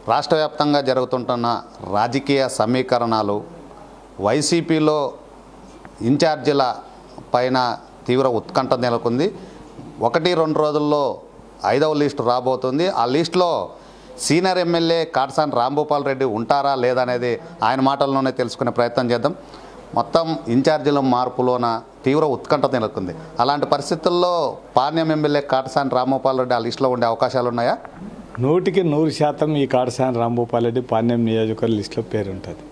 రాష్ట్ర వ్యాప్తంగా జరుగుతుంటున్న రాజకీయ సమీకరణాలు వైసీపీలో ఇన్ఛార్జీల పైన తీవ్ర ఉత్కంఠ నెలకొంది ఒకటి రెండు రోజుల్లో ఐదవ లిస్టు రాబోతుంది ఆ లిస్టులో సీనియర్ ఎమ్మెల్యే కాటసాని రాంభూపాల్ రెడ్డి ఉంటారా లేదా అనేది ఆయన మాటల్లోనే తెలుసుకునే ప్రయత్నం చేద్దాం మొత్తం ఇన్ఛార్జీల మార్పులోన తీవ్ర ఉత్కంఠ నెలకొంది అలాంటి పరిస్థితుల్లో పాణ్యం ఎమ్మెల్యే కాటసాని రాంభూపాల్ రెడ్డి ఆ లిస్టులో ఉండే అవకాశాలు ఉన్నాయా నూటికి నూరు శాతం ఈ కాడసాని రాంభూపాల్ రెడ్డి పాణ్యం నియోజకవర్గ లిస్టులో పేరు ఉంటుంది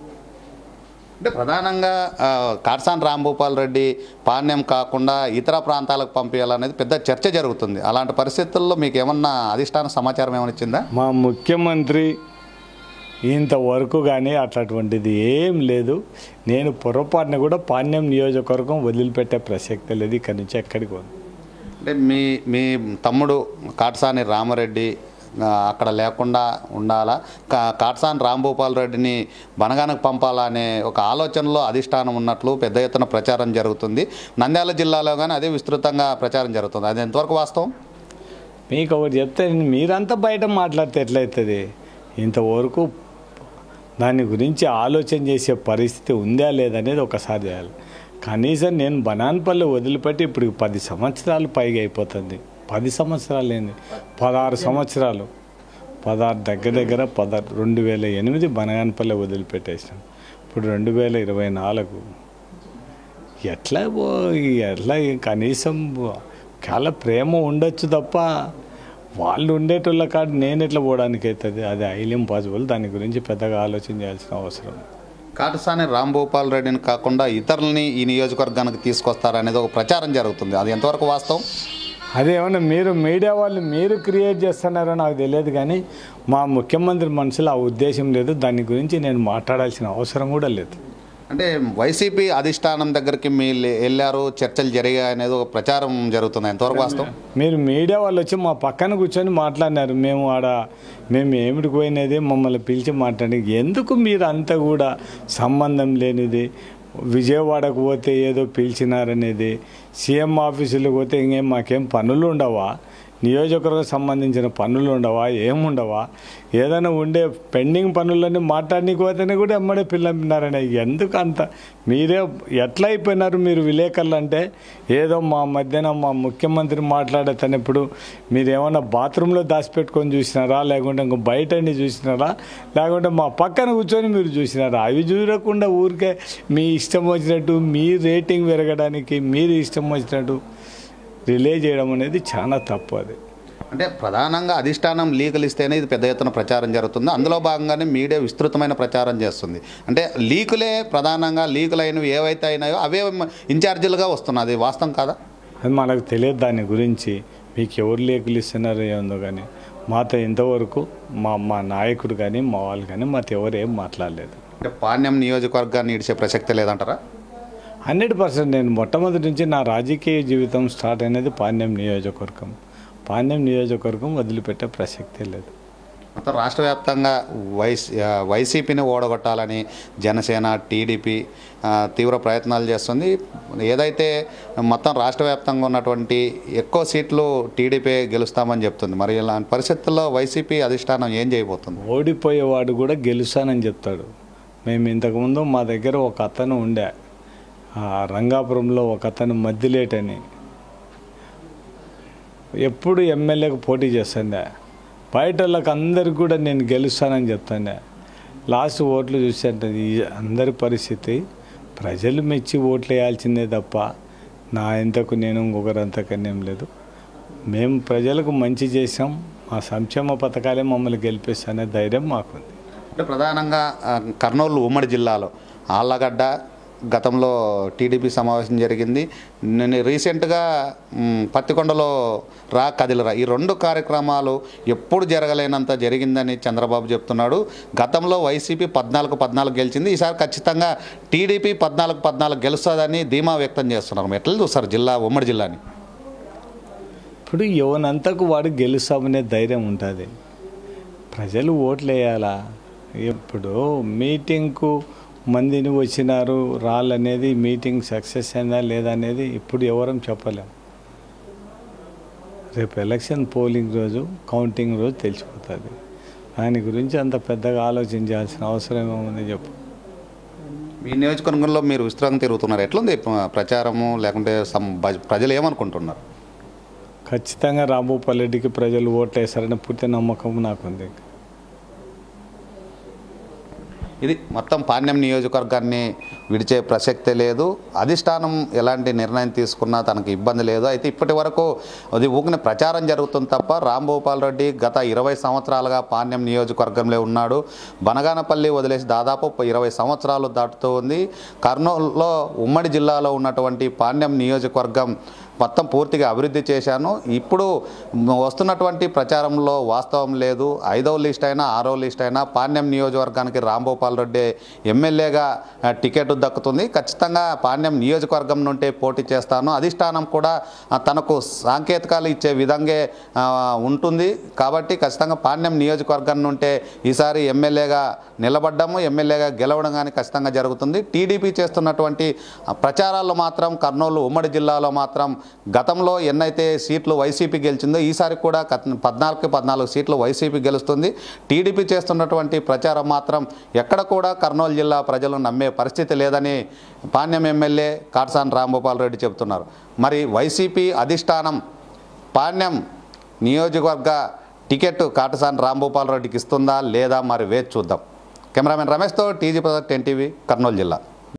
అంటే ప్రధానంగా ఆ, కాటసాని రాంభూపాల్ రెడ్డి పాణ్యం కాకుండా ఇతర ప్రాంతాలకు పంపించాలనేది పెద్ద చర్చ జరుగుతుంది అలాంటి పరిస్థితుల్లో మీకు ఏమన్నా అధిష్టాన సమాచారం ఏమైనా ఇచ్చిందా మా ముఖ్యమంత్రి ఇంతవరకు కానీ అట్లాంటిది ఏం లేదు నేను పొరపాటున కూడా పాణ్యం నియోజకవర్గం వదిలిపెట్టే ప్రసక్తే లేదు ఇక్కడి నుంచి ఎక్కడికి పోను అంటే మీ మీ తమ్ముడు కాటసాని రామరెడ్డి ఆ, అక్కడ లేకుండా ఉండాలా కా కాటసాని రాంభూపాల్ రెడ్డిని బనగానకు పంపాలా అనే ఒక ఆలోచనలో అధిష్టానం ఉన్నట్లు పెద్ద ఎత్తున ప్రచారం జరుగుతుంది నంద్యాల జిల్లాలో కానీ అదే విస్తృతంగా ప్రచారం జరుగుతుంది అది ఎంతవరకు వాస్తవం మీకు ఒకటి చెప్తే మీరంతా బయట మాట్లాడితే ఎట్లయితుంది ఇంతవరకు దాని గురించి ఆలోచన చేసే పరిస్థితి ఉందా లేదనేది ఒకసారి చేయాలి కనీసం నేను బనాన్పల్లి వదిలిపెట్టి ఇప్పుడు పది సంవత్సరాలు పైగా అయిపోతుంది పది సంవత్సరాలు ఏంది పదహారు సంవత్సరాలు పదహారు దగ్గర దగ్గర పదహారు రెండు వేల ఎనిమిది బనగానపల్లి వదిలిపెట్టేసాం ఇప్పుడు రెండు వేల ఇరవై నాలుగు ఎట్లా పో ఎట్లా కనీసం చాలా ప్రేమ ఉండొచ్చు తప్ప వాళ్ళు ఉండేటోళ్ళ కాడ నేను ఎట్లా పోవడానికి అవుతుంది అది ఐల్ ఇంపాసిబుల్ దాని గురించి పెద్దగా ఆలోచన చేయాల్సిన అవసరం కాటసాని రాంభూపాల్ రెడ్డిని కాకుండా ఇతరులని ఈ నియోజకవర్గానికి తీసుకొస్తారనేది ఒక ప్రచారం జరుగుతుంది అది ఎంతవరకు వాస్తవం అదేమన్నా మీరు మీడియా వాళ్ళు మీరు క్రియేట్ చేస్తున్నారో నాకు తెలియదు కానీ మా ముఖ్యమంత్రి మనసులో ఆ ఉద్దేశం లేదు దాని గురించి నేను మాట్లాడాల్సిన అవసరం కూడా లేదు అంటే వైసీపీ అధిష్టానం దగ్గరికి మీరు వెళ్ళారు చర్చలు జరిగాయి అనేది ఒక ప్రచారం జరుగుతుంది ఎంతవరకు వాస్తవం మీరు మీడియా వాళ్ళు వచ్చి మా పక్కన కూర్చొని మాట్లాడినారు మేము ఆడ మేము ఏమిటికి పోయినది మమ్మల్ని పిలిచి మాట్లాడి ఎందుకు మీరు అంతా కూడా సంబంధం లేనిది విజయవాడకు పోతే ఏదో పిలిచినారనేది సీఎం ఆఫీసులకు పోతే ఇంకేం మాకేం పనులు ఉండవా నియోజకవర్గం సంబంధించిన పనులు ఉండవా ఏముండవా ఏదైనా ఉండే పెండింగ్ పనులన్నీ మాట్లాడనీకి పోతేనే కూడా ఎమ్మడే పిల్లన్నారని ఎందుకు అంత మీరే ఎట్లా అయిపోయినారు మీరు విలేకరులు అంటే ఏదో మా మధ్యన మా ముఖ్యమంత్రి మాట్లాడేతనప్పుడు మీరు ఏమన్నా బాత్రూంలో దాచిపెట్టుకొని చూసినారా లేకుంటే ఇంకో బయట చూసినారా లేకుంటే మా పక్కన కూర్చొని మీరు చూసినారా అవి చూడకుండా ఊరికే మీ ఇష్టం వచ్చినట్టు మీ రేటింగ్ పెరగడానికి మీరు ఇష్టం వచ్చినట్టు రిలే చేయడం అనేది చాలా తప్పు అది అంటే ప్రధానంగా అధిష్టానం లీకులు ఇస్తేనే ఇది పెద్ద ఎత్తున ప్రచారం జరుగుతుంది అందులో భాగంగానే మీడియా విస్తృతమైన ప్రచారం చేస్తుంది అంటే లీకులే ప్రధానంగా లీకులు అయినవి ఏవైతే అయినాయో అవే ఇన్ఛార్జీలుగా వస్తున్నాయి అది వాస్తవం కాదా అది మనకు తెలియదు దాని గురించి మీకు ఎవరు లేఖలు ఇస్తున్నారో ఏందో కానీ మాతో ఇంతవరకు మా మా నాయకుడు కానీ మా వాళ్ళు కానీ మాతో ఎవరు ఏం మాట్లాడలేదు అంటే పాణ్యం నియోజకవర్గాన్ని ఇడిచే ప్రసక్తి లేదంటారా హండ్రెడ్ పర్సెంట్ నేను మొట్టమొదటి నుంచి నా రాజకీయ జీవితం స్టార్ట్ అయినది పాణ్యం నియోజకవర్గం పాణ్యం నియోజకవర్గం వదిలిపెట్టే ప్రసక్తే లేదు మొత్తం రాష్ట్ర వ్యాప్తంగా వైస్ ఆ, వైసీపీని ఓడగొట్టాలని జనసేన టీడీపీ ఆ, తీవ్ర ప్రయత్నాలు చేస్తుంది ఏదైతే మొత్తం రాష్ట్ర వ్యాప్తంగా ఉన్నటువంటి ఎక్కువ సీట్లు టీడీపీ గెలుస్తామని చెప్తుంది మరి ఇలాంటి పరిస్థితుల్లో వైసీపీ అధిష్టానం ఏం చేయబోతుంది ఓడిపోయేవాడు కూడా గెలుస్తానని చెప్తాడు మేము ఇంతకుముందు మా దగ్గర ఒక అతను ఉండే ఆ రంగాపురంలో ఒక అతను మద్దిలేటని ఎప్పుడు ఎమ్మెల్యేకి పోటీ చేస్తుండే బయట వాళ్ళకి అందరికి కూడా నేను గెలుస్తానని చెప్తాండే లాస్ట్ ఓట్లు చూసేంటే ఈ అందరి పరిస్థితి ప్రజలు మెచ్చి ఓట్లు వేయాల్సిందే తప్ప నా ఇంతకు నేను ఇంకొకరంతకనేం లేదు మేము ప్రజలకు మంచి చేసాం మా సంక్షేమ పథకాలే మమ్మల్ని గెలిపిస్తానే ధైర్యం మాకుంది అంటే ప్రధానంగా ఆ, కర్నూలు ఉమ్మడి జిల్లాలో ఆళ్ళగడ్డ గతంలో టీడీపీ సమావేశం జరిగింది నేను రీసెంట్గా మ్, పత్తికొండలో రా కదిలిరా ఈ రెండు కార్యక్రమాలు ఎప్పుడు జరగలేనంత జరిగిందని చంద్రబాబు చెప్తున్నాడు గతంలో వైసీపీ పద్నాలుగు పద్నాలుగు గెలిచింది ఈసారి ఖచ్చితంగా టీడీపీ పద్నాలుగు పద్నాలుగు గెలుస్తుందని ధీమా వ్యక్తం చేస్తున్నారు మరి ఎట్లా చూస్తారు జిల్లా ఉమ్మడి జిల్లాని ఇప్పుడు ఎవనంతకు వాడు గెలుస్తామనే ధైర్యం ఉంటుంది ప్రజలు ఓట్లు వేయాలా ఇప్పుడు మీటింగ్కు మందిని వచ్చినారు రాళ్ళనేది మీటింగ్ సక్సెస్ అయిందా లేదా అనేది ఇప్పుడు ఎవరం చెప్పలేం రేపు ఎలక్షన్ పోలింగ్ రోజు కౌంటింగ్ రోజు తెలిసిపోతుంది దాని గురించి అంత పెద్దగా ఆలోచించాల్సిన అవసరం ఏముంది చెప్పు మీ నియోజకవర్గంలో మీరు విస్తృతంగా తిరుగుతున్నారు ఎట్లుంది ప్ర- ప్రచారము లేకుంటే సమ్ బ- ప్రజలు ఏమనుకుంటున్నారు ఖచ్చితంగా రాంభూపాల్ రెడ్డికి ప్రజలు ఓట్లు వేస్తారని పూర్తి నమ్మకం నాకుంది ఇది మొత్తం పాణ్యం నియోజకవర్గాన్ని విడిచే ప్రసక్తే లేదు అధిష్టానం ఎలాంటి నిర్ణయం తీసుకున్నా తనకు ఇబ్బంది లేదు అయితే ఇప్పటి వరకు అది ఊకిన ప్రచారం జరుగుతుంది తప్ప రాంభూపాల్ రెడ్డి గత ఇరవై సంవత్సరాలుగా పాణ్యం నియోజకవర్గంలో ఉన్నాడు బనగానపల్లి వదిలేసి దాదాపు ఇరవై సంవత్సరాలు దాటుతూ ఉంది కర్నూలులో ఉమ్మడి జిల్లాలో ఉన్నటువంటి పాణ్యం నియోజకవర్గం మొత్తం పూర్తిగా అభివృద్ధి చేశాను ఇప్పుడు వస్తున్నటువంటి ప్రచారంలో వాస్తవం లేదు ఐదవ లిస్ట్ అయినా ఆరో లిస్ట్ అయినా పాణ్యం నియోజకవర్గానికి రాంభూపాల్ రెడ్డి ఎమ్మెల్యేగా ఆ, టికెట్ దక్కుతుంది ఖచ్చితంగా పాణ్యం నియోజకవర్గం నుండి పోటీ చేస్తాను అధిష్టానం కూడా ఆ, తనకు సాంకేతికాలు ఇచ్చే విధంగా ఆ, ఉంటుంది కాబట్టి ఖచ్చితంగా పాణ్యం నియోజకవర్గం నుండే ఈసారి ఎమ్మెల్యేగా నిలబడ్డము ఎమ్మెల్యేగా గెలవడం కానీ ఖచ్చితంగా జరుగుతుంది టీడీపీ చేస్తున్నటువంటి ఆ, ప్రచారాల్లో మాత్రం కర్నూలు ఉమ్మడి జిల్లాలో మాత్రం గతంలో ఎన్నైతే సీట్లు వైసీపీ గెలిచిందో ఈసారి కూడా కత్- పద్నాలుగుకి పద్నాలుగు సీట్లు వైసీపీ గెలుస్తుంది టీడీపీ చేస్తున్నటువంటి ప్రచారం మాత్రం ఎక్కడ కూడా కర్నూలు జిల్లా ప్రజలు నమ్మే పరిస్థితి లేదని పాణ్యం ఎమ్మెల్యే కాట్సాన్ రాంభూపాల్ రెడ్డి చెబుతున్నారు మరి వైసీపీ అధిష్టానం పాణ్యం నియోజకవర్గ టికెట్ కాటసాని రాంభూపాల్ రెడ్డికి ఇస్తుందా లేదా మరి వేచి చూద్దాం కెమెరామెన్ రమేష్తో TG Prasad ten TV Kurnool జిల్లా